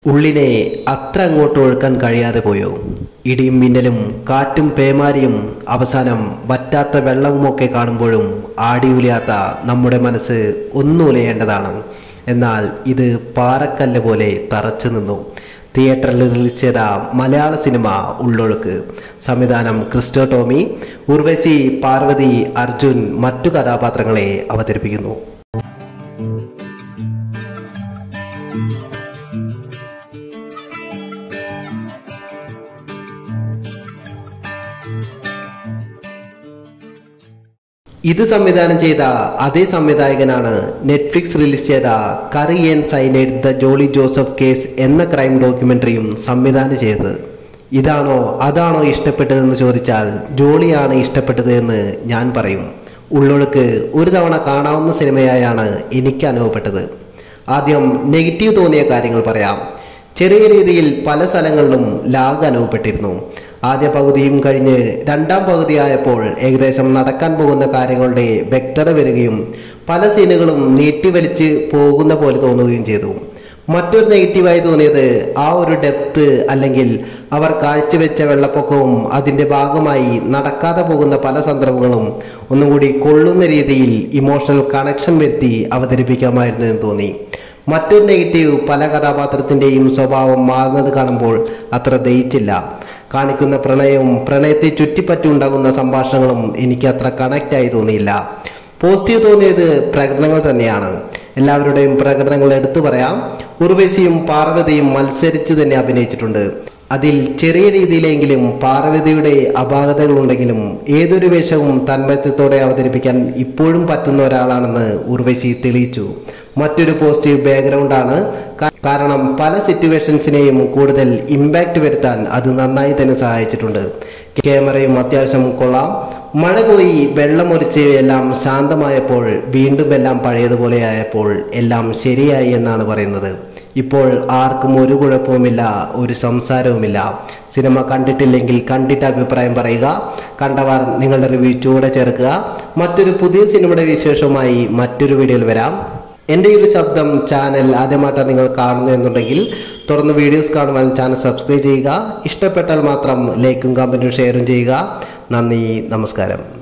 ഉള്ളിനെ അത്ര അങ്ങോട്ട് ഒഴുക്കാൻ കഴിയാതെ പോയോ ഇടിയും മിന്നലും കാറ്റും പേമാരിയും അവസാനം വറ്റാത്ത വെള്ളവുമൊക്കെ കാണുമ്പോഴും ആടിയുലയാത്ത നമ്മുടെ മനസ്സ് ഒന്നുലയേണ്ടതാണ് എന്നാൽ ഇത് പാറക്കല്ല് പോലെ തറച്ചു നിന്നു തിയേറ്ററിൽ റിലീസ് ചെയ്ത മലയാള സിനിമ ഉള്ളൊഴുക്ക് സംവിധാനം ക്രിസ്റ്റോ ടോമി ഉർവശി പാർവതി അർജുൻ മറ്റു കഥാപാത്രങ്ങളെ അവതരിപ്പിക്കുന്നു ഇത് സംവിധാനം ചെയ്ത അതേ സംവിധായകനാണ് നെറ്റ്ഫ്ലിക്സ് റിലീസ് ചെയ്ത curry and cyanide the Jolly Joseph case എന്ന ക്രൈം ഡോക്യുമെന്ററിയും സംവിധാനം ചെയ്തത് ഇതാണോ അതാണോ ഇഷ്ടപ്പെട്ടതെന്ന് ചോദിച്ചാൽ ജോളിയാണ് ഇഷ്ടപ്പെട്ടത് എന്ന് ഞാൻ പറയും ഉള്ളൊഴുക്ക് ഒരു തവണ കാണാവുന്ന സിനിമയായാണ് എനിക്ക് അനുഭവപ്പെട്ടത് ആദ്യം നെഗറ്റീവ് തോന്നിയ കാര്യങ്ങൾ പറയാം ചെറിയ രീതിയിൽ പല സ്ഥലങ്ങളിലും ലാഗ് അനുഭവപ്പെട്ടിരുന്നു ആദ്യ പകുതിയും കഴിഞ്ഞ് രണ്ടാം പകുതിയായപ്പോൾ ഏകദേശം നടക്കാൻ പോകുന്ന കാര്യങ്ങളുടെ വ്യക്തത വരികയും പല സീനുകളും നീട്ടിവലിച്ച് പോകുന്ന പോലെ തോന്നുകയും ചെയ്തു മറ്റൊരു നെഗറ്റീവായി തോന്നിയത് ആ ഒരു ഡെപ്ത് അല്ലെങ്കിൽ അവർ കാഴ്ചവെച്ച വെള്ളപ്പൊക്കവും അതിൻ്റെ ഭാഗമായി നടക്കാതെ പോകുന്ന പല സന്ദർഭങ്ങളും ഒന്നുകൂടി കൊള്ളുന്ന രീതിയിൽ ഇമോഷണൽ കണക്ഷൻ വരുത്തി അവതരിപ്പിക്കാമായിരുന്നു എന്ന് തോന്നി മറ്റൊരു നെഗറ്റീവ് പല കഥാപാത്രത്തിൻ്റെയും സ്വഭാവം മാറുന്നത് കാണുമ്പോൾ അത്ര ദയിച്ചില്ല കാണിക്കുന്ന പ്രണയവും പ്രണയത്തെ ചുറ്റിപ്പറ്റിയുണ്ടാകുന്ന സംഭാഷണങ്ങളും എനിക്ക് അത്ര കണക്റ്റായി തോന്നിയില്ല പോസിറ്റീവ് തോന്നിയത് പ്രകടനങ്ങൾ തന്നെയാണ് എല്ലാവരുടെയും പ്രകടനങ്ങൾ എടുത്തു പറയാം ഉർവശിയും പാർവതിയും മത്സരിച്ചു തന്നെ അഭിനയിച്ചിട്ടുണ്ട് അതിൽ ചെറിയ രീതിയിലെങ്കിലും പാർവതിയുടെ അപാകതകളുണ്ടെങ്കിലും ഏതൊരു വേഷവും തന്മയത്വത്തോടെ അവതരിപ്പിക്കാൻ ഇപ്പോഴും പറ്റുന്ന ഒരാളാണെന്ന് ഉർവശി തെളിയിച്ചു മറ്റൊരു പോസിറ്റീവ് ബാക്ക്ഗ്രൗണ്ടാണ് കാരണം പല സിറ്റുവേഷൻസിനെയും കൂടുതൽ ഇമ്പാക്റ്റ് വരുത്താൻ അത് നന്നായി തന്നെ സഹായിച്ചിട്ടുണ്ട് ക്യാമറയും അത്യാവശ്യം കൊള്ളാം മഴ പോയി വെള്ളമൊരിച്ച് എല്ലാം ശാന്തമായപ്പോൾ വീണ്ടും എല്ലാം പഴയതുപോലെ ആയപ്പോൾ എല്ലാം ശരിയായി എന്നാണ് പറയുന്നത് ഇപ്പോൾ ആർക്കും ഒരു കുഴപ്പവുമില്ല ഒരു സംസാരവുമില്ല സിനിമ കണ്ടിട്ടില്ലെങ്കിൽ കണ്ടിട്ട് അഭിപ്രായം പറയുക കണ്ടവർ നിങ്ങളുടെ റിവ്യൂ ചൂടെ ചേർക്കുക മറ്റൊരു പുതിയ സിനിമയുടെ വിശേഷവുമായി മറ്റൊരു വീഡിയോയിൽ വരാം എൻ്റെ ഈ ഒരു ശബ്ദം ചാനൽ ആദ്യമായിട്ടാണ് നിങ്ങൾ കാണുന്നു എന്നുണ്ടെങ്കിൽ തുറന്ന് വീഡിയോസ് കാണുവാൻ ചാനൽ സബ്സ്ക്രൈബ് ചെയ്യുക ഇഷ്ടപ്പെട്ടാൽ മാത്രം ലൈക്കും കമൻറ്റും ഷെയറും ചെയ്യുക നന്ദി നമസ്കാരം